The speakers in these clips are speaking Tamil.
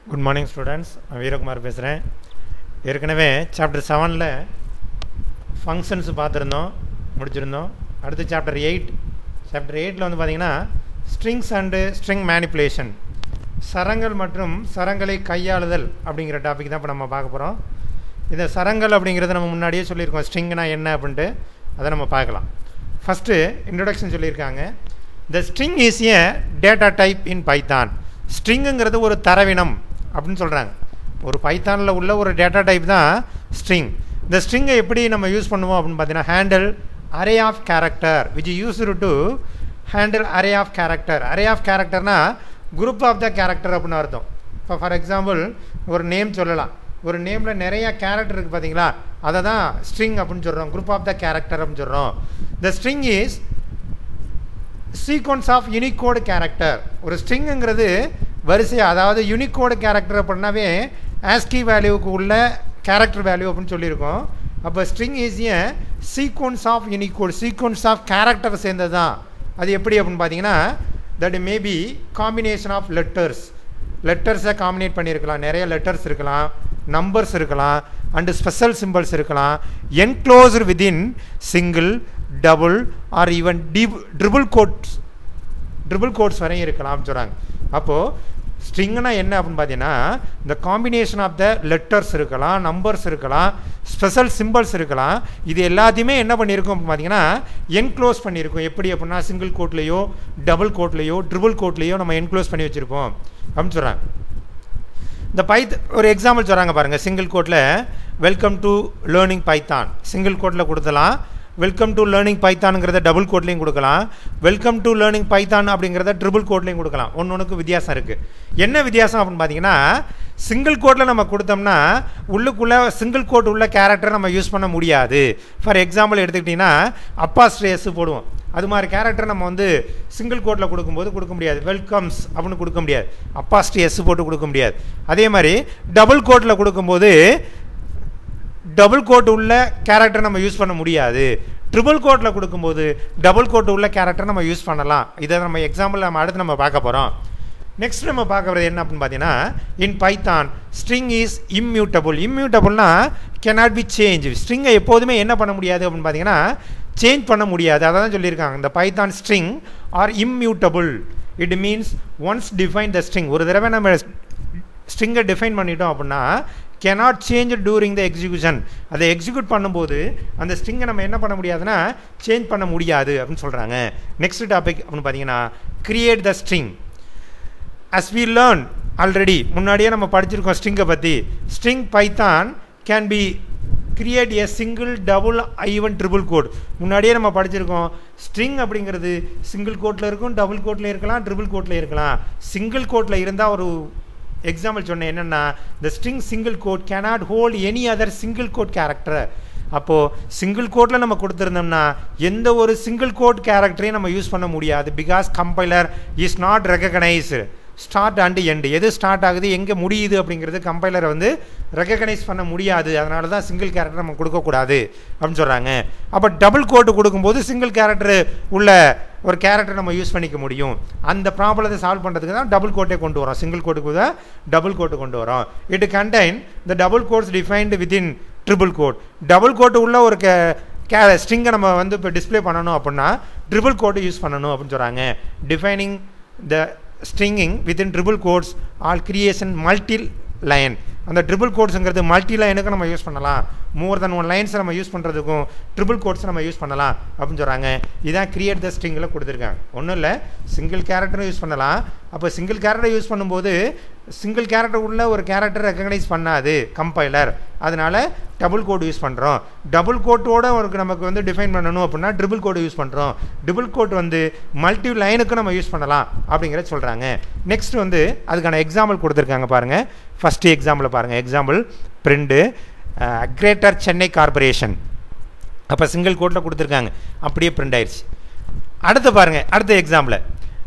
குட் மார்னிங் ஸ்டூடெண்ட்ஸ் நான் வீரகுமார் பேசுகிறேன் ஏற்கனவே சாப்டர் செவனில் ஃபங்க்ஷன்ஸ் பார்த்துருந்தோம் முடிச்சிருந்தோம் அடுத்து சாப்டர் எயிட் சாப்டர் எயிட்டில் வந்து பார்த்தீங்கன்னா ஸ்ட்ரிங்ஸ் அண்டு ஸ்ட்ரிங் மேனிப்புலேஷன் சரங்கள் மற்றும் சரங்களை கையாளுதல் அப்படிங்கிற டாபிக் தான் இப்போ நம்ம பார்க்க போகிறோம் இந்த சரங்கள் அப்படிங்கிறத நம்ம முன்னாடியே சொல்லியிருக்கோம் ஸ்ட்ரிங்னா என்ன அப்படின்ட்டு அதை நம்ம பார்க்கலாம் ஃபஸ்ட்டு இன்ட்ரொடக்ஷன் சொல்லியிருக்காங்க the string is a data type in Python ஸ்ட்ரிங்குங்கிறது ஒரு தரவினம் அப்படின்னு சொல்கிறாங்க ஒரு பைத்தானில் உள்ள ஒரு டேட்டா டைப் தான் ஸ்ட்ரிங் இந்த ஸ்ட்ரிங்கை எப்படி நம்ம யூஸ் பண்ணுவோம் அப்படின்னு பார்த்தீங்கன்னா handle array of character which used to handle array of character array of கேரக்டர்னா குரூப் ஆஃப் த கேரக்டர் அப்படின்னு அர்த்தம் இப்போ ஃபார் எக்ஸாம்பிள் ஒரு நேம் சொல்லலாம் ஒரு நேமில் நிறைய கேரக்டர் இருக்குது பார்த்தீங்களா அதை தான் ஸ்ட்ரிங் அப்படின்னு சொல்கிறோம் குரூப் ஆஃப் த கேரக்டர் அப்படின்னு சொல்கிறோம் the string is sequence of Unicode character ஒரு ஸ்ட்ரிங்குங்கிறது வரிசை அதாவது யூனிகோடு கேரக்டர் அப்படின்னாவே ஆஸ்கி வேல்யூவுக்கு உள்ள கேரக்டர் வேல்யூ அப்படின்னு சொல்லியிருக்கோம் அப்போ string is a sequence of Unicode sequence of character சேர்ந்தது தான் அது எப்படி அப்படின்னு பார்த்தீங்கன்னா that may be combination of letters லெட்டர்ஸை காம்பினேட் பண்ணியிருக்கலாம் நிறைய லெட்டர்ஸ் இருக்கலாம் நம்பர்ஸ் இருக்கலாம் அண்டு ஸ்பெஷல் சிம்பிள்ஸ் இருக்கலாம் enclosed within single double or even டிப் ட்ரிபிள் கோட்ஸ் ட்ரிபிள் கோட்ஸ் வரையும் இருக்கலாம்னு சொல்கிறாங்க அப்போது ஸ்ட்ரிங்னா என்ன அப்படின்னு பார்த்தீங்கன்னா இந்த காம்பினேஷன் ஆஃப் த லெட்டர்ஸ் இருக்கலாம் நம்பர்ஸ் இருக்கலாம் ஸ்பெஷல் சிம்பிள்ஸ் இருக்கலாம் இது எல்லாத்தையுமே என்ன பண்ணியிருக்கோம் அப்படின்னு பார்த்தீங்கன்னா என்க்ளோஸ் பண்ணியிருக்கோம் எப்படி அப்படின்னா சிங்கிள் கோட்லேயோ டபுள் கோட்லேயோ ட்ரிபிள் கோட்லேயோ நம்ம என்க்ளோஸ் பண்ணி வச்சுருப்போம் அப்படின்னு சொல்கிறாங்க இந்த பைத் ஒரு எக்ஸாம்பிள் சொல்கிறாங்க பாருங்கள் சிங்கிள் கோட்டில் welcome to learning Python single கோட்டில் கொடுத்தலாம் வெல்கம் டு லேர்னிங் பைத்தானுங்கிறத டபுள் கோட்லேயும் கொடுக்கலாம் வெல்கம் டு லேர்னிங் பைத்தான் அப்படிங்கிறத ட்ரிபிள் கோட்லேயும் கொடுக்கலாம் ஒன்று ஒன்றுக்கு வித்தியாசம் இருக்குது என்ன வித்தியாசம் அப்படின்னு பார்த்தீங்கன்னா சிங்கிள் கோட்டில் நம்ம கொடுத்தோம்னா உள்ளுக்குள்ளே சிங்கிள் கோட் உள்ள கேரக்டரை நம்ம யூஸ் பண்ண முடியாது ஃபார் எக்ஸாம்பிள் எடுத்துக்கிட்டிங்கன்னா அப்பா ஸ்ட்ரேஸ் போடுவோம் அது மாதிரி கேரக்டர் நம்ம வந்து சிங்கிள் கோட்டில் கொடுக்கும்போது கொடுக்க முடியாது வெல்கம்ஸ் அப்படின்னு கொடுக்க முடியாது அப்பாஸ்டி எஸ் போட்டு கொடுக்க முடியாது அதே மாதிரி டபுள் கோட்டில் கொடுக்கும்போது டபுள் கோட் உள்ள கேரக்டர் நம்ம யூஸ் பண்ண முடியாது ட்ரிபிள் கோட்டில் கொடுக்கும்போது டபுள் கோட் உள்ள கேரக்டர் நம்ம யூஸ் பண்ணலாம் இதை நம்ம எக்ஸாம்பிள் நம்ம அடுத்து நம்ம பார்க்க போகிறோம் நெக்ஸ்ட் நம்ம பார்க்க வரது என்ன அப்படின்னு பார்த்தீங்கன்னா in Python string is immutable இம்மியூட்டபுள்னா கேனாட் பி சேஞ்ச் ஸ்ட்ரிங்கை எப்போதுமே என்ன பண்ண முடியாது அப்படின்னு பார்த்தீங்கன்னா சேஞ்ச் பண்ண முடியாது அதை தான் சொல்லியிருக்காங்க இந்த Python string are immutable it means once define the string ஒரு தடவை நம்ம ஸ்ட்ரிங்கை டிஃபைன் பண்ணிட்டோம் அப்படின்னா cannot change during the execution அதை எக்ஸிக்யூட் பண்ணும்போது அந்த ஸ்ட்ரிங்கை நம்ம என்ன பண்ண முடியாதுன்னா சேஞ்ச் பண்ண முடியாது அப்படின்னு சொல்கிறாங்க நெக்ஸ்ட் டாபிக் அப்படின்னு பார்த்தீங்கன்னா create the string as we learn already முன்னாடியே நம்ம படிச்சிருக்கோம் ஸ்ட்ரிங்கை பற்றி string Python can be create a single double even triple quote முன்னாடியே நம்ம படிச்சிருக்கோம் ஸ்ட்ரிங் அப்படிங்கிறது சிங்கிள் கோட்டில் இருக்கும் டபுள் கோட்டில் இருக்கலாம் ட்ரிபிள் கோட்டில் இருக்கலாம் சிங்கிள் கோட்டில் இருந்தால் ஒரு எக்ஸாம்பிள் சொன்னேன் என்னென்னா the string single quote cannot hold any other single quote character அப்போது சிங்கிள் கோட்டில் நம்ம கொடுத்துருந்தோம்னா எந்த ஒரு சிங்கிள் கோட் கேரக்டரையும் நம்ம யூஸ் பண்ண முடியாது because compiler is not recognised start and end எது ஸ்டார்ட் ஆகுது எங்கே முடியுது அப்படிங்கிறது கம்பைலரை வந்து ரெக்கக்னைஸ் பண்ண முடியாது அதனால தான் சிங்கிள் கேரக்டர் நம்ம கொடுக்கக்கூடாது அப்படின்னு சொல்கிறாங்க அப்போ டபுள் கோட்டு கொடுக்கும்போது சிங்கிள் கேரக்டர் உள்ள ஒரு கேரக்டர் நம்ம யூஸ் பண்ணிக்க முடியும் அந்த ப்ராப்ளத்தை சால்வ் பண்ணுறதுக்கு தான் டபுள் கோட்டை கொண்டு வரோம் சிங்கிள் கோட்டுக்கு தான் டபுள் கோட்டு கொண்டு வரோம் it contain the double quotes defined within triple quote double quote உள்ள ஒரு கே கே ஸ்ட்ரிங்கை நம்ம வந்து இப்போ டிஸ்பிளே பண்ணணும் அப்படின்னா ட்ரிபிள் கோட்டு யூஸ் பண்ணணும் அப்படின்னு சொல்கிறாங்க defining the stringing within triple quotes all creation multi line அந்த ட்ரிபிள் கோட்ஸுங்கிறது மல்டி லைனுக்கு நம்ம யூஸ் பண்ணலாம் மோர் தென் ஒன் லைன்ஸை நம்ம யூஸ் பண்ணுறதுக்கும் ட்ரிபிள் கோட்ஸ் நம்ம யூஸ் பண்ணலாம் அப்படின்னு சொல்கிறாங்க இதான் கிரியேட் த ஸ்ட்ரிங்கில் கொடுத்துருக்காங்க ஒன்றும் இல்லை சிங்கிள் கேரக்டரும் யூஸ் பண்ணலாம் அப்போ சிங்கிள் கேரக்டர் யூஸ் பண்ணும்போது சிங்கிள் கேரக்டர் உள்ள ஒரு கேரக்டர் ரெக்கக்னைஸ் பண்ணாது கம்பைலர் அதனால் டபுள் கோட் யூஸ் பண்ணுறோம் டபுள் கோட்டோட ஒரு நமக்கு வந்து டிஃபைன் பண்ணணும் அப்படின்னா ட்ரிபிள் கோடு யூஸ் பண்ணுறோம் ட்ரிபிள் கோட் வந்து மல்டி லைனுக்கு நம்ம யூஸ் பண்ணலாம் அப்படிங்கிறத சொல்கிறாங்க நெக்ஸ்ட் வந்து அதுக்கான எக்ஸாம்பிள் கொடுத்துருக்காங்க பாருங்கள் ஃபஸ்ட்டு எக்ஸாம்பிள் பாருங்கள் example print greater Chennai corporation அப்போ சிங்கிள் கோட்டில் கொடுத்துருக்காங்க அப்படியே பிரிண்ட் ஆயிடுச்சு அடுத்து பாருங்கள் அடுத்த எக்ஸாம்பிள்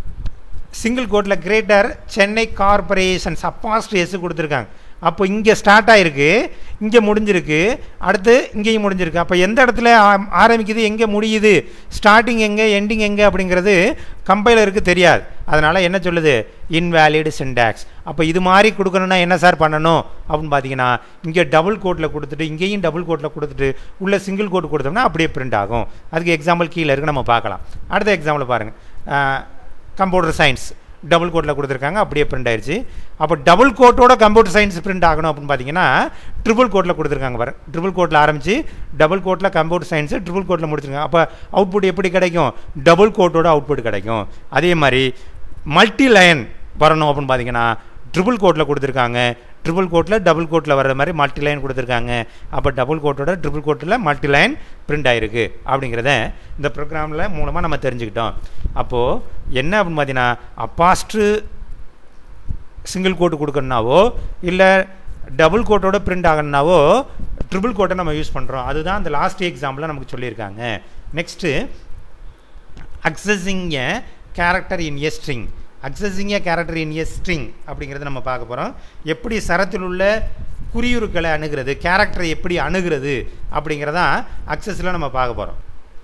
சிங்கிள் கோட்டில் greater Chennai corporations apostrophe s கொடுத்துருக்காங்க அப்போ இங்கே ஸ்டார்ட் ஆகிருக்கு இங்கே முடிஞ்சிருக்கு அடுத்து இங்கேயும் முடிஞ்சிருக்கு அப்போ எந்த இடத்துல ஆ- ஆரம்பிக்குது எங்கே முடியுது ஸ்டார்டிங் எங்கே எண்டிங் எங்கே அப்படிங்கிறது கம்பைலருக்கு தெரியாது அதனால் என்ன சொல்லுது இன்வேலிடு சிண்டாக்ஸ் அப்போ இது மாதிரி கொடுக்கணும்னா என்ன சார் பண்ணணும் அப்படின்னு பார்த்தீங்கன்னா இங்கே டபுள் கோட்டில் கொடுத்துட்டு இங்கேயும் டபுள் கோட்டில் கொடுத்துட்டு உள்ள சிங்கிள் கோட் கொடுத்தோம்னா அப்படியே பிரிண்ட் ஆகும் அதுக்கு எக்ஸாம்பிள் கீழே இருக்கு நம்ம பார்க்கலாம் அடுத்த எக்ஸாம்பிள் பாருங்கள் கம்ப்யூட்டர் சயின்ஸ் டபுள் கோட்டில் கொடுத்துருக்காங்க அப்படியே பிரிண்ட் ஆயிடுச்சு அப்போ டபுள் கோட்டோட கம்ப்யூட்டர் சயின்ஸ் பிரிண்ட் ஆகணும் அப்படின்னு பார்த்தீங்கன்னா ட்ரிபிள் கோட்டில் கொடுத்துருக்காங்க பாரு ட்ரிபிள் கோட்டில் ஆரம்பித்து டபுள் கோட்டில் கம்ப்யூட்டர் சயின்ஸு ட்ரிபிள் கோட்டில் முடிச்சிருக்காங்க அப்போ அவுட்புட் எப்படி கிடைக்கும் டபுள் கோட்டோட அவுட்புட் கிடைக்கும் அதே மாதிரி மல்டி லைன் வரணும் அப்படின்னு பார்த்தீங்கன்னா ட்ரிபிள் கோட்டில் கொடுத்துருக்காங்க ட்ரிபிள் கோட்டில் டபுள் கோட்டில் வர்ற மாதிரி மல்டி லைன் கொடுத்துருக்காங்க அப்போ டபுள் கோட்டோட ட்ரிபிள் கோட்டில் மல்டி லைன் பிரிண்ட் ஆகிருக்கு அப்படிங்கிறத இந்த ப்ரோக்ராமில் மூலமாக நம்ம தெரிஞ்சுக்கிட்டோம் அப்போது என்ன அப்படின்னு பார்த்தீங்கன்னா அப்பாஸ்ட்டு சிங்கிள் கோட்டு கொடுக்கணுனாவோ இல்லை டபுள் கோட்டோட பிரிண்ட் ஆகணுனாவோ ட்ரிபிள் கோட்டை நம்ம யூஸ் பண்ணுறோம் அதுதான் அந்த லாஸ்ட் எக்ஸாம்பிளில் நமக்கு சொல்லியிருக்காங்க next accessing a character in a string accessing a character in a string அப்படிங்கிறத நம்ம பார்க்க போகிறோம் எப்படி சரத்தில் உள்ள குறியுறுக்களை அணுகிறது கேரக்டரை எப்படி அணுகிறது அப்படிங்கிறதான் அக்சஸில் நம்ம பார்க்க போகிறோம்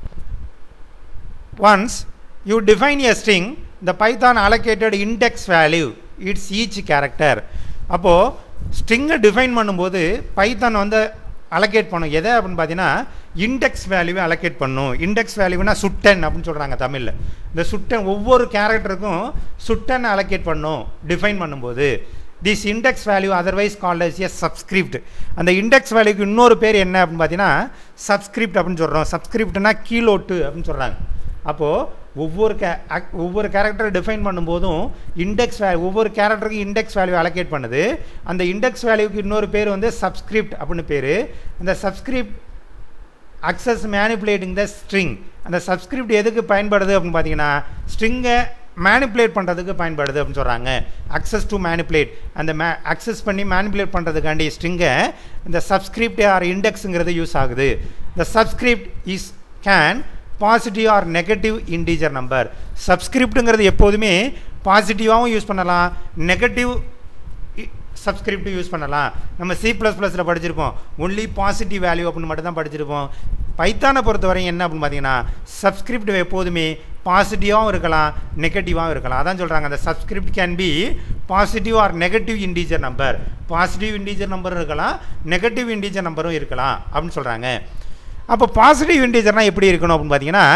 once you define a string the Python allocated index value its each character அப்போது ஸ்ட்ரிங்கை டிஃபைன் பண்ணும்போது பைத்தான் வந்து அலோகேட் பண்ணும் எதை அப்படின்னு பார்த்தீங்கன்னா இண்டெக்ஸ் வேல்யூவை அலோகேட் பண்ணும் இண்டெக்ஸ் வேல்யூனா சுட்டன் அப்படின்னு சொல்கிறாங்க தமிழில் இந்த சுட்டன் ஒவ்வொரு கேரக்டருக்கும் சுட்டன் அலோகேட் பண்ணும் டிஃபைன் பண்ணும்போது this index value otherwise called as a subscript அந்த இண்டெக்ஸ் வேல்யூக்கு இன்னொரு பேர் என்ன அப்படின்னு பார்த்தீங்கன்னா சப்ஸ்கிரிப்ட் அப்படின்னு சொல்கிறோம் சப்ஸ்கிரிப்ட்னா கீழோட்டு அப்படின்னு சொல்கிறாங்க அப்போது ஒவ்வொரு கே ஒவ்வொரு கேரக்டரை டிஃபைன் பண்ணும்போதும் இண்டெக்ஸ் வே ஒவ்வொரு கேரக்டருக்கும் இண்டெக்ஸ் வேல்யூ அலோகேட் பண்ணுது அந்த இண்டெக்ஸ் வேல்யூக்கு இன்னொரு பேர் வந்து சப்ஸ்கிரிப்ட் அப்படின்னு பேர் அந்த subscript access manipulating the string அந்த சப்ஸ்கிரிப்ட் எதுக்கு பயன்படுது அப்படின்னு பார்த்தீங்கன்னா ஸ்ட்ரிங்கை மேனிப்புலேட் பண்ணுறதுக்கு பயன்படுது அப்படின்னு சொல்கிறாங்க அக்சஸ் டு மேனிப்புலேட் அந்த மே அக்சஸ் பண்ணி மேனிப்புலேட் பண்ணுறதுக்காண்டி ஸ்ட்ரிங்கை இந்த சப்ஸ்கிரிப்ட் ஆர் இண்டெக்ஸுங்கிறது யூஸ் ஆகுது the subscript is can positive or negative integer number சப்ஸ்கிரிப்டுங்கிறது எப்போதுமே பாசிட்டிவாகவும் யூஸ் பண்ணலாம் நெகட்டிவ் சப்ஸ்கிரிப்ட் யூஸ் பண்ணலாம் நம்ம சி ப்ளஸ் ப்ளஸில் படிச்சிருப்போம் ஒன்லி பாசிட்டிவ் வேல்யூ அப்படின்னு மட்டும் தான் படிச்சிருப்போம் பைத்தானை பொறுத்தவரையும் என்ன அப்படின்னு பார்த்தீங்கன்னா சப்ஸ்கிரிப்ட் எப்போதுமே பாசிட்டிவாகவும் இருக்கலாம் நெகட்டிவாகவும் இருக்கலாம் அதான் சொல்கிறாங்க அந்த subscript can be positive or negative integer number positive integer நம்பரும் இருக்கலாம் நெகட்டிவ் இன்டீஜர் நம்பரும் இருக்கலாம் அப்படின்னு சொல்கிறாங்க அப்போ பாசிட்டிவ் இன்டீஜர்னால் எப்படி இருக்கணும் அப்படின்னு பார்த்தீங்கன்னா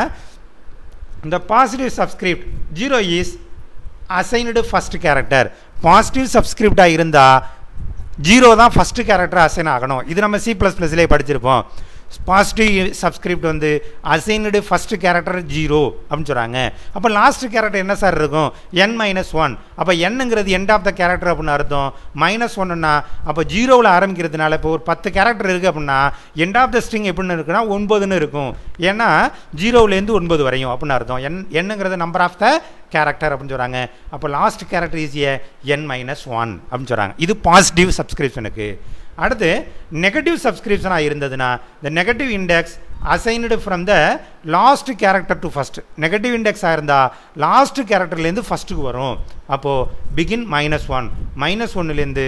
இந்த positive subscript zero is assigned first character positive சப்ஸ்கிரிப்டாக இருந்தால் ஜீரோ தான் ஃபஸ்ட்டு கேரக்டர் அசைன் ஆகணும் இது நம்ம சி ப்ளஸ் ப்ளஸ்லேயே படிச்சிருப்போம் பாசிட்டிவ் சப்ஸ்கிரிப்ட் வந்து அசைன்டு ஃபஸ்ட்டு கேரக்டர் ஜீரோ அப்படின்னு சொல்கிறாங்க அப்போ லாஸ்ட் கேரக்டர் என்ன சார் இருக்கும் என் மைனஸ் ஒன் அப்போ என்னங்கிறது எண்ட் ஆஃப் த கேரக்டர் அப்படின்னு அர்த்தம் மைனஸ் ஒன்னுன்னா அப்போ ஜீரோவில் ஆரம்பிக்கிறதுனால இப்போ ஒரு பத்து கேரக்டர் இருக்குது அப்படின்னா எண்ட் ஆஃப் த ஸ்ட்ரிங் எப்படின்னு இருக்குன்னா ஒன்பதுன்னு இருக்கும் ஏன்னா ஜீரோவிலேருந்து ஒன்பது வரையும் அப்படின்னு அர்த்தம் என் என்னங்கிறது நம்பர் ஆஃப் த கேரக்டர் அப்படின்னு சொல்கிறாங்க அப்போ last character is a n minus one அப்படின்னு சொல்கிறாங்க இது பாசிட்டிவ் சப்ஸ்கிரிப்ஷனுக்கு அடுத்து நெகட்டிவ் சப்ஸ்கிரிப்ஷனாக இருந்ததுன்னா the negative index assigned from the last character to first negative இண்டெக்ஸாக இருந்தால் லாஸ்ட் கேரக்டர்லேருந்து ஃபஸ்ட்டுக்கு வரும் அப்போது பிகின் மைனஸ் ஒன் மைனஸ் ஒன்னுலேருந்து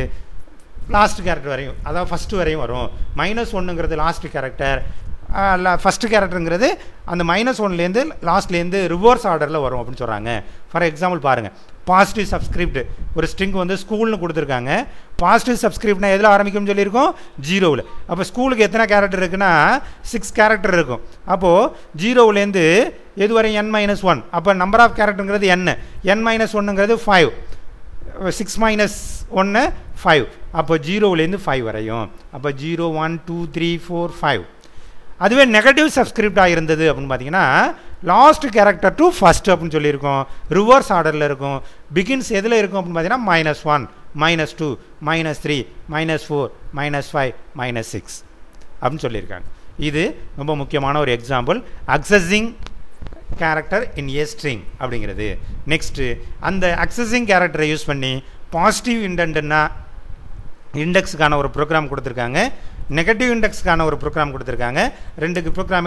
லாஸ்ட் கேரக்டர் வரையும் அதாவது ஃபஸ்ட்டு வரையும் வரும் மைனஸ் ஒன்றுங்கிறது லாஸ்ட் கேரக்டர் ஃபஸ்ட்டு கேரக்டருங்கிறது அந்த மைனஸ் ஒன்லேருந்து லாஸ்ட்லேருந்து ரிவர்ஸ் ஆர்டரில் வரும் அப்படின்னு சொல்கிறாங்க ஃபார் எக்ஸாம்பிள் பாருங்கள் பாசிட்டிவ் சப்ஸ்கிரிப்ட் ஒரு ஸ்ட்ரிங் வந்து ஸ்கூல்னு கொடுத்துருக்காங்க பாசிட்டிவ் சப்ஸ்கிரிப்ட்னா எதில் ஆரம்பிக்கும்னு சொல்லியிருக்கோம் ஜீரோவில் அப்போ ஸ்கூலுக்கு எத்தனை கேரக்டர் இருக்குன்னா சிக்ஸ் கேரக்டர் இருக்கும் அப்போது ஜீரோவிலேருந்து எது வரை என் மைனஸ் ஒன் அப்போ நம்பர் ஆஃப் கேரக்டருங்கிறது என்ன என் மைனஸ் ஒன்னுங்கிறது ஃபைவ் சிக்ஸ் மைனஸ் ஒன்று ஃபைவ் அப்போ ஜீரோவிலேருந்து ஃபைவ் வரையும் அப்போ zero one two three four five அதுவே நெகட்டிவ் சப்ஸ்கிரிப்டாக இருந்தது அப்படின்னு பார்த்தீங்கன்னா லாஸ்ட் கேரக்டர் டு ஃபஸ்ட் அப்படின்னு சொல்லியிருக்கோம் ரிவர்ஸ் ஆர்டரில் இருக்கும் பிகின்ஸ் எதில் இருக்கும் அப்படின்னு பார்த்தீங்கன்னா minus one minus two minus three minus four minus five minus six அப்படின்னு சொல்லியிருக்காங்க இது ரொம்ப முக்கியமான ஒரு example accessing character in a string அப்படிங்கிறது நெக்ஸ்ட்டு அந்த அக்சஸிங் கேரக்டரை யூஸ் பண்ணி பாசிட்டிவ் இன்டென்ட்னா இண்டெக்ஸுக்கான ஒரு ப்ரோக்ராம் கொடுத்துருக்காங்க நெகட்டிவ் இண்டெக்ஸ்க்கான ஒரு ப்ரோக்ராம் கொடுத்துருக்காங்க ரெண்டுக்கு ப்ரோக்ராம்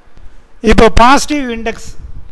இப்போ பாசிட்டிவ் இண்டெக்ஸ்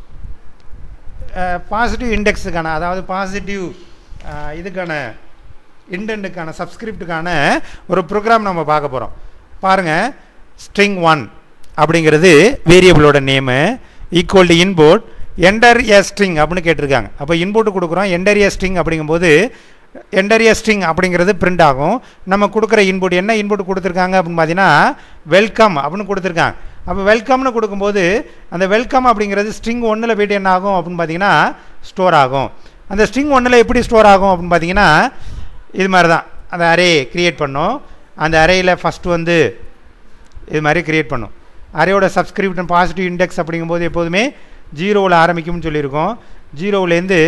பாசிட்டிவ் இண்டெக்ஸுக்கான அதாவது பாசிட்டிவ் இதுக்கான இண்டென்ட்டுக்கான சப்ஸ்கிரிப்டுக்கான ஒரு ப்ரோக்ராம் நம்ம பார்க்க போகிறோம் பாருங்கள் ஸ்ட்ரிங் ஒன் அப்படிங்கிறது வேரியபிளோட name equal to input enter a string அப்படின்னு கேட்டிருக்காங்க அப்போ இன்புட் கொடுக்குறோம் என்டர் ஏ ஸ்ட்ரிங் அப்படிங்கும்போது என்டரிய ஸ்ட்ரிங் அப்படிங்கிறது பிரிண்ட் ஆகும் நம்ம கொடுக்குற இன்புட் என்ன இன்புட் கொடுத்துருக்காங்க அப்படின்னு பார்த்தீங்கன்னா வெல்கம் அப்படின்னு கொடுத்துருக்காங்க அப்போ வெல்கம்னு கொடுக்கும்போது அந்த வெல்கம் அப்படிங்கிறது ஸ்ட்ரிங் ஒன்றில் போயிட்டு என்ன ஆகும் அப்படின்னு பார்த்தீங்கன்னா ஸ்டோர் ஆகும் அந்த ஸ்ட்ரிங் ஒன்றில் எப்படி ஸ்டோர் ஆகும் அப்படின்னு பார்த்தீங்கன்னா இது மாதிரி தான் அந்த அரே க்ரியேட் பண்ணோம் அந்த அரேயில் ஃபஸ்ட்டு வந்து இது மாதிரி க்ரியேட் பண்ணும் அரேயோட சப்ஸ்கிரிப்ஷன் பாசிட்டிவ் இண்டெக்ஸ் அப்படிங்கும்போது எப்போதுமே ஜீரோவில் ஆரம்பிக்கும்னு சொல்லியிருக்கோம் ஜீரோவிலேருந்து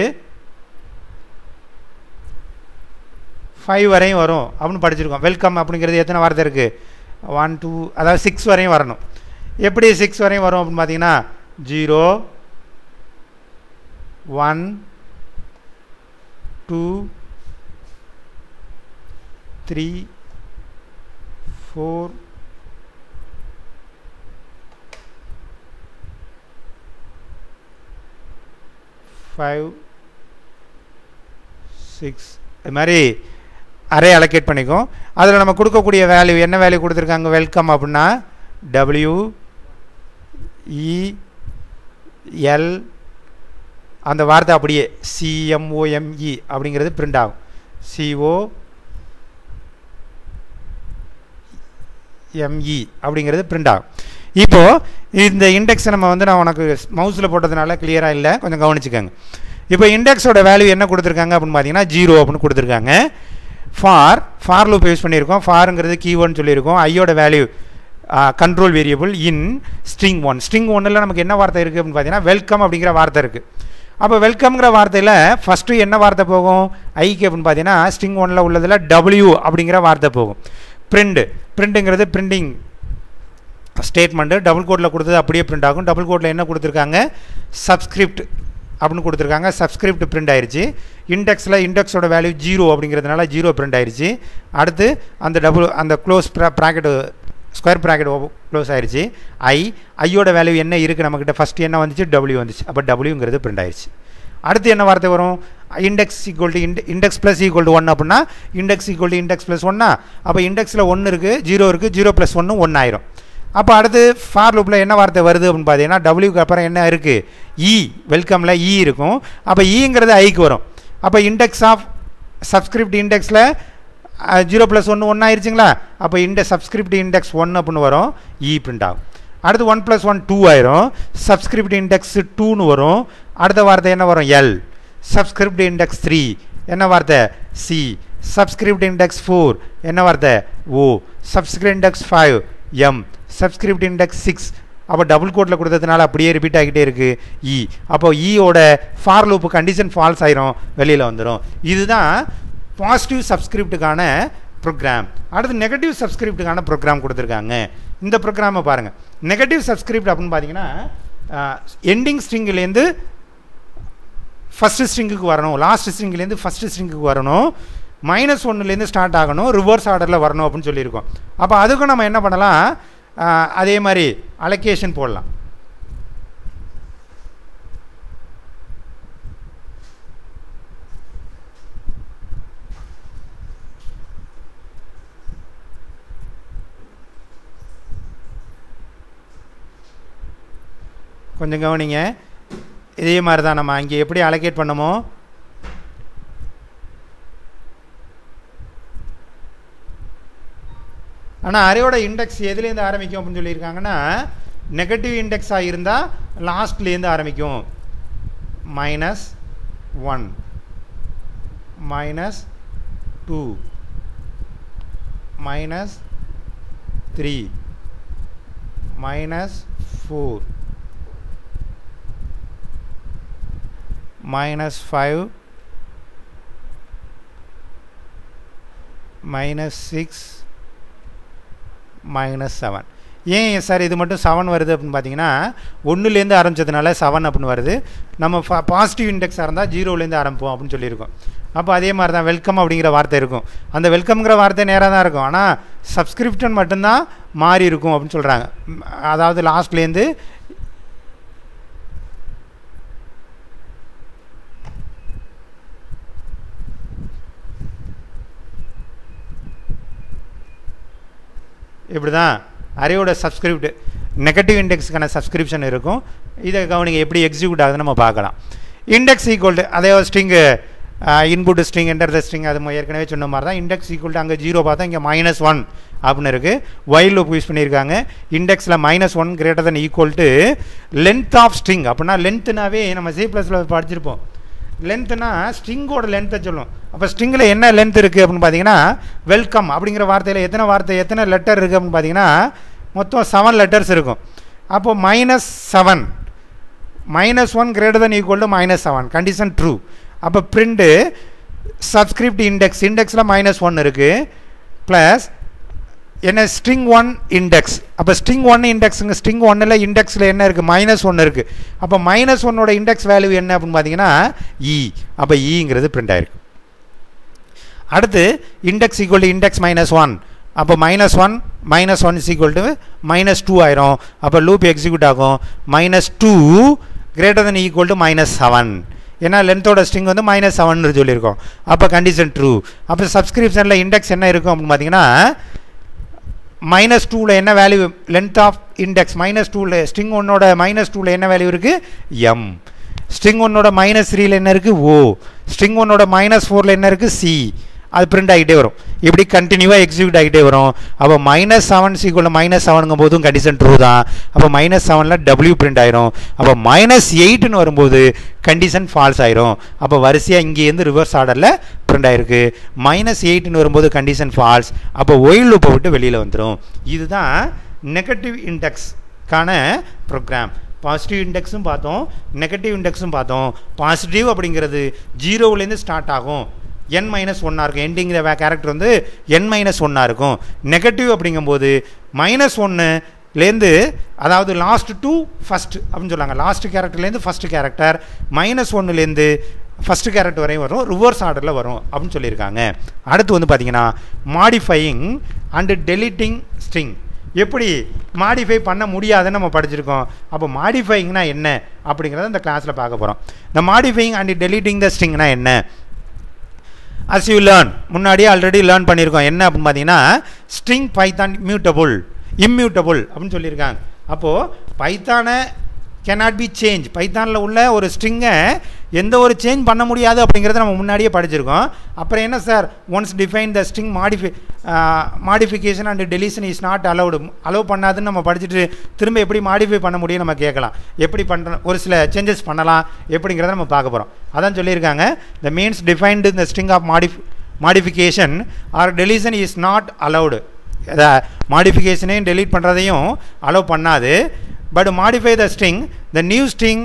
ஃபைவ் வரையும் வரும் அப்படின்னு படிச்சிருக்கோம் வெல்கம் அப்படிங்கிறது எத்தனை வார்த்தை இருக்குது ஒன் டூ அதாவது சிக்ஸ் வரையும் வரணும் எப்படி சிக்ஸ் வரையும் வரும் அப்படின்னு பார்த்தீங்கன்னா zero one two three four five six இது மாதிரி அரே அலோகேட் பண்ணிக்கும் அதில் நம்ம கொடுக்கக்கூடிய வேல்யூ என்ன வேல்யூ கொடுத்துருக்காங்க வெல்கம் அப்படின்னா டபிள்யூ இ எல் அந்த வார்த்தை அப்படியே சிஎம்ஓஎம்இ அப்படிங்கிறது பிரிண்ட் ஆகும் சிஓ எம்இ அப்படிங்கிறது பிரிண்ட் ஆகும் இப்போது இந்த இண்டெக்ஸை நம்ம வந்து நான் உனக்கு மவுஸில் போட்டதுனால கிளியராக இல்லை கொஞ்சம் கவனிச்சுக்கோங்க இப்போ இண்டெக்ஸோட வேல்யூ என்ன கொடுத்துருக்காங்க அப்படின்னு பார்த்தீங்கன்னா ஜீரோ அப்படின்னு கொடுத்துருக்காங்க ஃபார் ஃபார் லூப் யூஸ் பண்ணியிருக்கோம் ஃபாருங்கிறது கீவேர்ட்னு சொல்லியிருக்கோம் ஐயோட value control variable in string one string ஒன்னில் நமக்கு என்ன வார்த்தை இருக்குது அப்படின்னு பார்த்தீங்கன்னா வெல்கம் அப்படிங்கிற வார்த்தை இருக்குது அப்போ வெல்கம்ங்கிற வார்த்தையில் ஃபஸ்ட்டு என்ன வார்த்தை போகும் ஐக்கு அப்படின்னு பார்த்தீங்கன்னா ஸ்ட்ரிங் ஒன்னில் உள்ளதில் டபிள்யூ அப்படிங்கிற வார்த்தை போகும் பிரிண்ட் பிரிண்ட்டுங்கிறது பிரிண்டிங் ஸ்டேட்மெண்ட்டு டபுள் கோட்டில் கொடுத்தது அப்படியே பிரிண்ட் ஆகும் டபுள் கோட்டில் என்ன கொடுத்துருக்காங்க சப்ஸ்கிரிப்ட் அப்படின்னு கொடுத்துருக்காங்க சப்ஸ்கிரிப்ட் பிரிண்ட் ஆயிடுச்சு இண்டெக்ஸில் இண்டெக்ஸோட வேல்யூ ஜீரோ அப்படிங்கிறதுனால ஜீரோ பிரிண்ட் ஆயிடுச்சு அடுத்து அந்த டபுள் அந்த close bracket square bracket close ஆயிடுச்சு ஐ ஐயோட வேல்யூ என்ன இருக்குது நம்மக்கிட்ட ஃபஸ்ட்டு என்ன வந்துச்சு டபிள்யூ வந்துச்சு அப்போ டபிள்யூங்கிறது பிரிண்ட் ஆயிடுச்சு அடுத்து என்ன வார்த்தை வரும் index equal to int index plus equal to one அப்படின்னா index equal to index plus ஒன்னா அப்போ இண்டெக்ஸில் ஒன்று இருக்குது ஜீரோ இருக்குது ஜீரோ ப்ளஸ் ஒன்று ஒன்று ஆயிரும் அப்போ அடுத்து ஃபார் லூப்பில் என்ன வார்த்தை வருது அப்படின்னு பார்த்தீங்கன்னா டபிள்யூக்கு அப்புறம் என்ன இருக்குது இ வெல்கமில் இ இருக்கும் அப்போ ஈங்கிறது ஐக்கு வரும் அப்போ இண்டெக்ஸ் ஆஃப் சப்ஸ்கிரிப்ட் இண்டெக்ஸில் ஜீரோ ப்ளஸ் ஒன்று ஒன்று ஆயிடுச்சுங்களா அப்போ இந்த சப்ஸ்கிரிப்ட் இண்டெக்ஸ் ஒன் அப்படின்னு வரும் இ பிரிண்ட் ஆகும் அடுத்து ஒன் ப்ளஸ் ஒன் டூ ஆயிரும் சப்ஸ்கிரிப்ட் இண்டெக்ஸ் டூன்னு வரும் அடுத்த வார்த்தை என்ன வரும் எல் சப்ஸ்கிரிப்ட் இண்டெக்ஸ் த்ரீ என்ன வார்த்தை சி சப்ஸ்கிரிப்ட் இண்டெக்ஸ் ஃபோர் என்ன வார்த்தை O subscript index five M subscript index six அப்போ டபுள் கோட்டில் கொடுத்ததுனால அப்படியே ரிப்பீட் ஆகிட்டே இருக்குது இ அப்போ ஈயோட ஃபார் லூப்பு கண்டிஷன் ஃபால்ஸ் ஆயிரும் வெளியில் வந்துடும் இதுதான் பாசிட்டிவ் சப்ஸ்கிரிப்டுக்கான ப்ரோக்ராம் அடுத்து நெகட்டிவ் சப்ஸ்கிரிப்டுக்கான ப்ரோக்ராம் கொடுத்துருக்காங்க இந்த ப்ரோக்ராமை பாருங்கள் நெகட்டிவ் சப்ஸ்கிரிப்ட் அப்படின்னு பார்த்தீங்கன்னா எண்டிங் ஸ்ட்ரிங்கிலேருந்து ஃபஸ்ட்டு ஸ்ட்ரிங்குக்கு வரணும் லாஸ்ட் ஸ்ட்ரிங்லேருந்து ஃபஸ்ட்டு ஸ்ட்ரிங்குக்கு வரணும் மைனஸ் ஒன்றுலேருந்து ஸ்டார்ட் ஆகணும் ரிவர்ஸ் ஆர்டரில் வரணும் அப்படின்னு சொல்லியிருக்கோம் அப்போ அதுக்கும் நம்ம என்ன பண்ணலாம் அதே மாதிரி அலோகேஷன் போடலாம் கொஞ்சம் கவனிங்க இதே மாதிரி தான் நம்ம அங்கே எப்படி அலோகேட் பண்ணமோ ஆனால் அரேயோட இண்டெக்ஸ் எதுலேருந்து ஆரம்பிக்கும் அப்படின்னு சொல்லியிருக்காங்கன்னா நெகட்டிவ் இண்டெக்ஸாக இருந்தால் லாஸ்ட்லேருந்து ஆரம்பிக்கும் minus one minus two minus three minus four minus 5 minus 6 minus 7 ஏன் சார் இது மட்டும் செவன் வருது அப்படின்னு பார்த்தீங்கன்னா ஒன்றுலேருந்து ஆரம்பிச்சதுனால செவன் அப்படின்னு வருது நம்ம பாசிட்டிவ் இண்டெக்ஸாக இருந்தால் ஜீரோலேருந்து ஆரம்பிப்போம் அப்படின்னு சொல்லியிருக்கோம் அப்போ அதே மாதிரி தான் வெல்கம் அப்படிங்கிற வார்த்தை இருக்கும் அந்த வெல்கம்ங்கிற வார்த்தை நேராக தான் இருக்கும் ஆனால் சப்ஸ்கிரிப்ஷன் மட்டும்தான் மாறி இருக்கும் அப்படின்னு சொல்கிறாங்க அதாவது லாஸ்ட்லேருந்து இப்படி தான் அரேயோட சப்ஸ்கிரிப்ட் நெகட்டிவ் இண்டெக்ஸுக்கான சப்ஸ்கிரிப்ஷன் இருக்கும் இதை கவனிங்க எப்படி எக்ஸிக்யூட் ஆகுதுன்னு நம்ம பார்க்கலாம் இண்டெக்ஸ் ஈக்குவல் டு அதே string input string enter the string அது ம- ஏற்கனவே சொன்ன மாதிரி தான் இண்டெக்ஸ் ஈக்குவல் டு அங்கே ஜீரோ பார்த்தா இங்கே மைனஸ் ஒன் அப்படின்னு இருக்குது ஒயில் லூப் யூஸ் பண்ணியிருக்காங்க இண்டெக்ஸில் minus one greater than equal to length of string அப்படின்னா லென்த்துனாவே நம்ம சி ப்ளஸில் படிச்சிருப்போம் லென்த்துனா ஸ்ட்ரிங்கோட லென்த்தை சொல்லும் அப்போ ஸ்ட்ரிங்கில் என்ன லென்த் இருக்குது அப்படின்னு பார்த்தீங்கன்னா வெல்கம் அப்படிங்கிற வார்த்தையில் எத்தனை வார்த்தை எத்தனை லெட்டர் இருக்குது அப்படின்னு பார்த்தீங்கன்னா மொத்தம் செவன் லெட்டர்ஸ் இருக்கும் அப்போ minus seven minus one greater than equal to minus seven condition true அப்போ பிரிண்ட்டு சப்ஸ்கிரிப்ட் இண்டெக்ஸ் இண்டெக்ஸில் மைனஸ் ஒன் இருக்குது ப்ளஸ் என்ன ஸ்ட்ரிங் ஒன் இண்டெக்ஸ் அப்போ ஸ்ட்ரிங் ஒன் இண்டெக்ஸுங்க ஸ்ட்ரிங் ஒன்னில் இண்டெக்ஸில் என்ன இருக்குது மைனஸ் ஒன்று இருக்குது அப்போ மைனஸ் ஒன்னோட இண்டெக்ஸ் வேல்யூ என்ன அப்படின்னு பார்த்தீங்கன்னா இ அப்போ ஈங்கிறது பிரிண்ட் ஆயிருக்கு அடுத்து index equal to index minus one அப்போ minus one minus one is equal to minus two ஆயிரும் அப்போ லூப் எக்ஸிக்யூட் ஆகும் minus two greater than equal to minus seven ஏன்னா லென்த்தோட ஸ்ட்ரிங் வந்து மைனஸ் செவன் சொல்லியிருக்கோம் அப்போ கண்டிஷன் ட்ரூ அப்போ சப்ஸ்கிரிப்ஷனில் இண்டெக்ஸ் என்ன இருக்கும் அப்படின்னு பார்த்தீங்கன்னா மைனஸ் டூவில் என்ன value length of index minus டூவில் ஸ்ட்ரிங் ஒன்னோட மைனஸ் டூவில் என்ன வேல்யூ இருக்குது எம் ஸ்ட்ரிங் ஒன்னோட மைனஸ் த்ரீல என்ன இருக்குது ஓ ஸ்ட்ரிங் ஒன்னோட மைனஸ் ஃபோரில் என்ன இருக்குது சி அது பிரிண்ட் ஆகிட்டே வரும் இப்படி கண்டினியூவாக எக்ஸிக்யூட் ஆகிட்டே வரும் அப்போ மைனஸ் செவன் சீக்குள்ள மைனஸ் செவனுங்கும் போதும் கண்டிஷன் ட்ரூ தான் அப்போ மைனஸ் செவனில் டபிள்யூ பிரிண்ட் ஆயிரும் அப்போ மைனஸ் எயிட்னு வரும்போது கண்டிஷன் ஃபால்ஸ் ஆயிரும் அப்போ வரிசையாக இங்கேருந்து ரிவர்ஸ் ஆர்டரில் பிரிண்ட் ஆயிருக்கு மைனஸ் எயிட்னு வரும்போது கண்டிஷன் ஃபால்ஸ் அப்போ ஒயில் லூப்பை விட்டு வெளியில் வந்துடும் இதுதான் நெகட்டிவ் இண்டெக்ஸ்க்கான ப்ரோக்ராம் பாசிட்டிவ் இண்டெக்ஸும் பார்த்தோம் நெகட்டிவ் இண்டெக்ஸும் பார்த்தோம் பாசிட்டிவ் அப்படிங்கிறது ஜீரோவிலேருந்து ஸ்டார்ட் ஆகும் n மைனஸ் ஒன்னாக இருக்கும் எண்டிங்கிற கேரக்டர் வந்து n மைனஸ் ஒன்னாக இருக்கும் நெகட்டிவ் அப்படிங்கும்போது மைனஸ் ஒன்றுலேருந்து அதாவது லாஸ்ட் டூ ஃபஸ்ட் அப்படின்னு சொல்லுவாங்க லாஸ்ட் கேரக்டர்லேருந்து ஃபஸ்ட் கேரக்டர் மைனஸ் ஒன்றுலேருந்து ஃபஸ்ட்டு கேரக்டர் வரையும் வரும் ரிவர்ஸ் ஆர்டரில் வரும் அப்படின்னு சொல்லியிருக்காங்க அடுத்து வந்து பார்த்தீங்கன்னா மாடிஃபையிங் அண்டு டெலிட்டிங் ஸ்ட்ரிங் எப்படி மாடிஃபை பண்ண முடியாதுன்னு நம்ம படிச்சிருக்கோம் அப்போ மாடிஃபைங்னா என்ன அப்படிங்கிறத இந்த கிளாஸில் பார்க்க போகிறோம் இந்த மாடிஃபையிங் அண்ட் டெலிட்டிங் த ஸ்ட்ரிங்னா என்ன அஸ் யூ லேர்ன் முன்னாடியே ஆல்ரெடி லேர்ன் பண்ணியிருக்கோம் என்ன அப்படின்னு பார்த்தீங்கன்னா ஸ்ட்ரிங் பைத்தான் மியூட்டபுள் இம்மியூட்டபுள் அப்படின்னு சொல்லியிருக்காங்க அப்போது பைத்தானை cannot பி சேஞ்ச் பைத்தானில் உள்ள ஒரு ஸ்ட்ரிங்கை எந்த ஒரு சேஞ்ச் பண்ண முடியாது அப்படிங்கிறத நம்ம முன்னாடியே படிச்சிருக்கோம் அப்புறம் என்ன sir once define the string modify modification and deletion is not allowed allow பண்ணாதுன்னு நம்ம படிச்சுட்டு திரும்ப எப்படி மாடிஃபை பண்ண முடியும் நம்ம கேட்கலாம் எப்படி பண்ணுற ஒரு சில சேஞ்சஸ் பண்ணலாம் எப்படிங்கிறத நம்ம பார்க்க போகிறோம் அதான் சொல்லியிருக்காங்க த மீன்ஸ் டிஃபைன்டு இந்த string of modify modification or deletion is not allowed அதை மாடிஃபிகேஷனையும் டெலீட் பண்ணுறதையும் அலோவ் பண்ணாது but modify the string the new string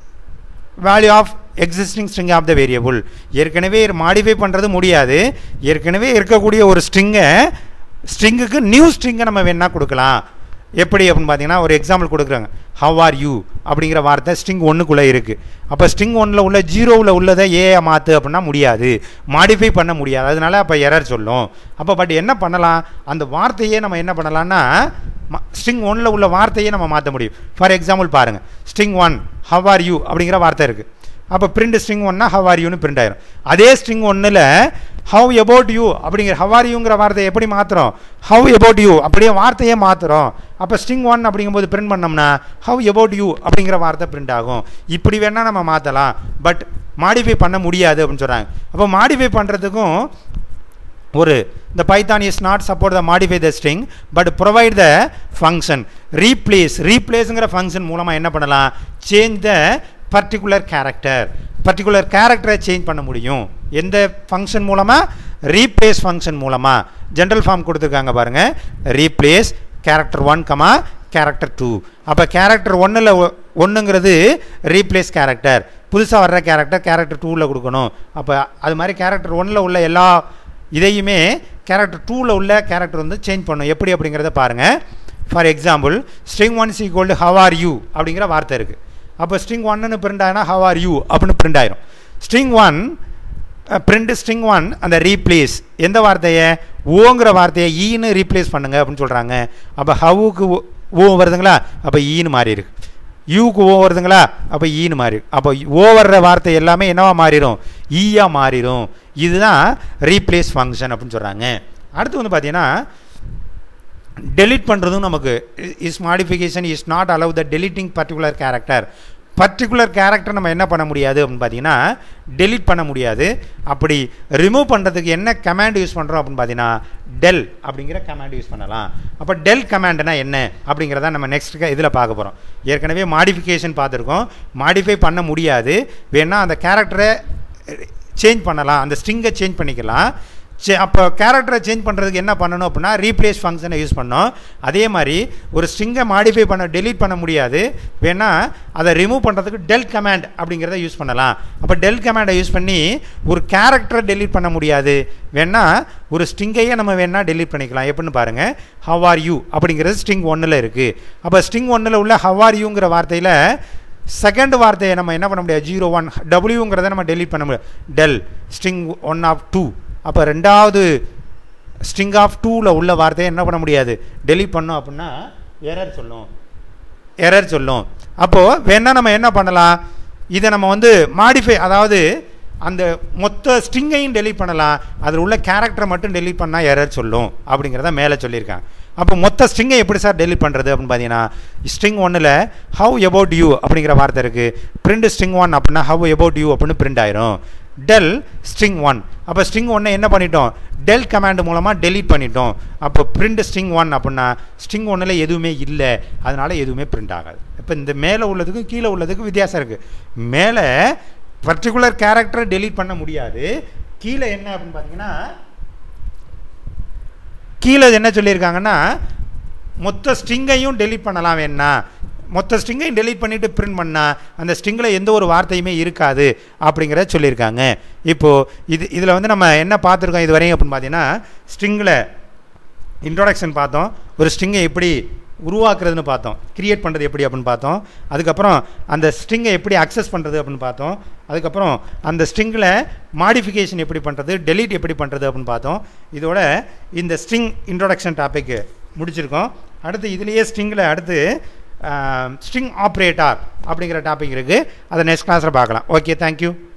value of existing string of the variable ஏற்கனவே மாடிஃபை பண்ணுறது முடியாது ஏற்கனவே இருக்கக்கூடிய ஒரு ஸ்ட்ரிங்கை ஸ்ட்ரிங்குக்கு நியூ ஸ்ட்ரிங்கை நம்ம வேணா கொடுக்கலாம் எப்படி அப்படின்னு பார்த்தீங்கன்னா ஒரு எக்ஸாம்பிள் கொடுக்குறாங்க ஹவ் ஆர் யூ அப்படிங்கிற வார்த்தை ஸ்ட்ரிங் ஒன்றுக்குள்ளே இருக்குது அப்போ ஸ்ட்ரிங் ஒன்றில் உள்ள ஜீரோவில் உள்ளதை ஏஐ மாற்று அப்படின்னா முடியாது மாடிஃபை பண்ண முடியாது அதனால அப்போ எரர் சொல்லும் அப்போ பட் என்ன பண்ணலாம் அந்த வார்த்தையே நம்ம என்ன பண்ணலாம்னா ஸ்ட்ரிங் ஒன்றில் உள்ள வார்த்தையே நம்ம மாற்ற முடியும் ஃபார் எக்ஸாம்பிள் பாருங்கள் string one how are you அப்படிங்கிற வார்த்தை இருக்குது அப்போ பிரிண்ட் ஸ்ட்ரிங் ஒன்னா ஹவ் ஆர் யூன்னு பிரிண்ட் ஆயிரும் அதே ஸ்ட்ரிங் ஒன்றில் ஹவ் எபவுட் யூ அப்படிங்கிற ஹவ் ஆர் யூங்கிற வார்த்தையை எப்படி மாற்றுறோம் ஹவ் எபவுட் யூ அப்படியே வார்த்தையே மாற்றுறோம் அப்போ ஸ்ட்ரிங் ஒன் அப்படிங்கும்போது பிரிண்ட் பண்ணோம்னா ஹவ் எபவுட் யூ அப்படிங்கிற வார்த்தை பிரிண்ட் ஆகும் இப்படி வேணால் நம்ம மாற்றலாம் பட் மாடிஃபை பண்ண முடியாது அப்படின்னு சொல்கிறாங்க அப்போ மாடிஃபை பண்ணுறதுக்கும் ஒரு இந்த Python is not support the modify the string but provide the function replace ரீப்ளேஸுங்கிற ஃபங்க்ஷன் மூலமாக என்ன பண்ணலாம் change the particular character particular கேரக்டரை சேஞ்ச் பண்ண முடியும் எந்த ஃபங்க்ஷன் மூலமாக ரீப்ளேஸ் ஃபங்க்ஷன் மூலமாக ஜென்ரல் ஃபார்ம் கொடுத்துருக்காங்க பாருங்கள் replace character one comma character two அப்போ கேரக்டர் ஒன்றில் ஒன்றுங்கிறது ரீப்ளேஸ் கேரக்டர் புதுசாக வர்ற கேரக்டர் கேரக்டர் டூவில் கொடுக்கணும் அப்போ அது மாதிரி கேரக்டர் ஒன்றில் உள்ள எல்லா இதையுமே கேரக்டர் டூவில் உள்ள கேரக்டர் வந்து சேஞ்ச் பண்ணும் எப்படி அப்படிங்கிறத பாருங்கள் for example string one equal to how are you அப்படிங்கிற வார்த்தை இருக்குது அப்போ ஸ்ட்ரிங் ஒன்னு பிரிண்ட் ஆகினா ஹவ் ஆர் யூ அப்படின்னு பிரிண்ட் ஆயிரும் string one print string one அந்த ரீப்ளேஸ் எந்த வார்த்தையை ஓங்கிற வார்த்தையை ஈன்னு ரீப்ளேஸ் பண்ணுங்க அப்படின்னு சொல்கிறாங்க அப்போ ஹவுக்கு ஓ வருதுங்களா அப்போ ஈன்னு மாறி இருக்கு யூக்கு ஓ வருதுங்களா அப்போ ஈன்னு மாறி அப்போ ஓ வர்ற வார்த்தை எல்லாமே என்னவா மாறிடும் ஈயா மாறிடும் இதுதான் ரீப்ளேஸ் ஃபங்க்ஷன் அப்படின்னு சொல்கிறாங்க அடுத்து வந்து பார்த்தீங்கன்னா டெலிட் பண்ணுறதும் நமக்கு is modification is not allow the deleting particular character particular character நம்ம என்ன பண்ண முடியாது அப்படின்னு பார்த்தீங்கன்னா டெலீட் பண்ண முடியாது அப்படி ரிமூவ் பண்ணுறதுக்கு என்ன கமாண்ட் யூஸ் பண்ணுறோம் அப்படின்னு பார்த்தீங்கன்னா டெல் அப்படிங்கிற கமாண்ட் யூஸ் பண்ணலாம் அப்போ டெல் கமாண்ட்னா என்ன அப்படிங்கிறத நம்ம நெக்ஸ்ட் இதில் பார்க்க போகிறோம் ஏற்கனவே மாடிஃபிகேஷன் பார்த்துருக்கோம் மாடிஃபை பண்ண முடியாது வேணால் அந்த கேரக்டரை சேஞ்ச் பண்ணலாம் அந்த ஸ்ட்ரிங்கை சேஞ்ச் பண்ணிக்கலாம் சே அப்போ கேரக்டரை சேஞ்ச் பண்ணுறதுக்கு என்ன பண்ணணும் அப்படின்னா ரீப்ளேஸ் ஃபங்க்ஷனை யூஸ் பண்ணோம் அதே மாதிரி ஒரு ஸ்ட்ரிங்கை மாடிஃபை பண்ண டெலீட் பண்ண முடியாது வேணால் அதை ரிமூவ் பண்ணுறதுக்கு டெல் கமாண்ட் அப்படிங்கிறத யூஸ் பண்ணலாம் அப்போ டெல் கமாண்டை யூஸ் பண்ணி ஒரு கேரக்டரை டெலீட் பண்ண முடியாது வேணால் ஒரு ஸ்ட்ரிங்கையே நம்ம வேணால் டெலீட் பண்ணிக்கலாம் எப்படின்னு பாருங்கள் ஹவ் ஆர் யூ அப்படிங்கிறது ஸ்ட்ரிங் ஒன்றில் இருக்குது அப்போ ஸ்ட்ரிங் ஒன்றில் உள்ள ஹவ் ஆர் யூங்கிற வார்த்தையில் செகண்ட் வார்த்தையை நம்ம என்ன பண்ண முடியாது ஜீரோ ஒன் டபிள்யூங்கிறத நம்ம டெலீட் பண்ண முடியாது del string one of two அப்போ ரெண்டாவது ஸ்ட்ரிங் ஆஃப் டூவில் உள்ள வார்த்தையை என்ன பண்ண முடியாது டெலீட் பண்ணோம் அப்படின்னா எரர் சொல்லும் எரர் சொல்லும் அப்போது வேணால் நம்ம என்ன பண்ணலாம் இதை நம்ம வந்து மாடிஃபை அதாவது அந்த மொத்த ஸ்ட்ரிங்கையும் டெலீட் பண்ணலாம் அதில் உள்ள கேரக்டரை மட்டும் டெலீட் பண்ணால் எரர் சொல்லும் அப்படிங்கிறத மேலே சொல்லியிருக்காங்க அப்போ மொத்த ஸ்ட்ரிங்கை எப்படி சார் டெலீட் பண்ணுறது அப்படின்னு பார்த்தீங்கன்னா ஸ்ட்ரிங் ஒன்றில் ஹவ் எபவுட் யூ அப்படிங்கிற வார்த்தை இருக்குது பிரிண்ட் ஸ்ட்ரிங் ஒன் அப்படின்னா ஹவ் எபவுட் யூ அப்படின்னு பிரிண்ட் ஆயிரும் டெல் ஸ்ட்ரிங் ஒன் அப்போ ஸ்ட்ரிங் ஒன்னை என்ன பண்ணிட்டோம் டெல் கமாண்ட் மூலமாக டெலீட் பண்ணிட்டோம் அப்போ பிரிண்ட் ஸ்ட்ரிங் ஒன் அப்படின்னா ஸ்ட்ரிங் ஒன்னில் எதுவுமே இல்லை அதனால் எதுவுமே பிரிண்ட் ஆகாது இப்போ இந்த மேலே உள்ளதுக்கும் கீழே உள்ளதுக்கும் வித்தியாசம் இருக்குது மேலே பர்டிகுலர் கேரக்டரை டெலீட் பண்ண முடியாது கீழே என்ன அப்படின்னு பார்த்தீங்கன்னா கீழே என்ன சொல்லியிருக்காங்கன்னா மொத்த ஸ்ட்ரிங்கையும் டெலீட் பண்ணலாம் வேணா மொத்த ஸ்ட்ரிங்கையும் டெலீட் பண்ணிவிட்டு பிரிண்ட் பண்ணால் அந்த ஸ்ட்ரிங்கில் எந்த ஒரு வார்த்தையுமே இருக்காது அப்படிங்கிறத சொல்லியிருக்காங்க இப்போது இது இதில் வந்து நம்ம என்ன பார்த்துருக்கோம் இது வரையும் அப்படின்னு பார்த்தீங்கன்னா ஸ்ட்ரிங்கில் இன்ட்ரோடக்ஷன் பார்த்தோம் ஒரு ஸ்ட்ரிங்கை எப்படி உருவாக்குறதுன்னு பார்த்தோம் கிரியேட் பண்ணுறது எப்படி அப்படின்னு பார்த்தோம் அதுக்கப்புறம் அந்த ஸ்ட்ரிங்கை எப்படி அக்சஸ் பண்ணுறது அப்படின்னு பார்த்தோம் அதுக்கப்புறம் அந்த ஸ்ட்ரிங்கில் மாடிஃபிகேஷன் எப்படி பண்ணுறது டெலீட் எப்படி பண்ணுறது அப்படின்னு பார்த்தோம் இதோட இந்த ஸ்ட்ரிங் இன்ட்ரோடக்ஷன் டாபிக் முடிச்சிருக்கோம் அடுத்து இதுலேயே ஸ்ட்ரிங்கில் அடுத்து ஸ்ட்ரிங் ஆப்ரேட்டார் அப்படிங்கிற டாபிக் இருக்குது அதை நெக்ஸ்ட் கிளாஸில் பார்க்கலாம் ஓகே தேங்க்யூ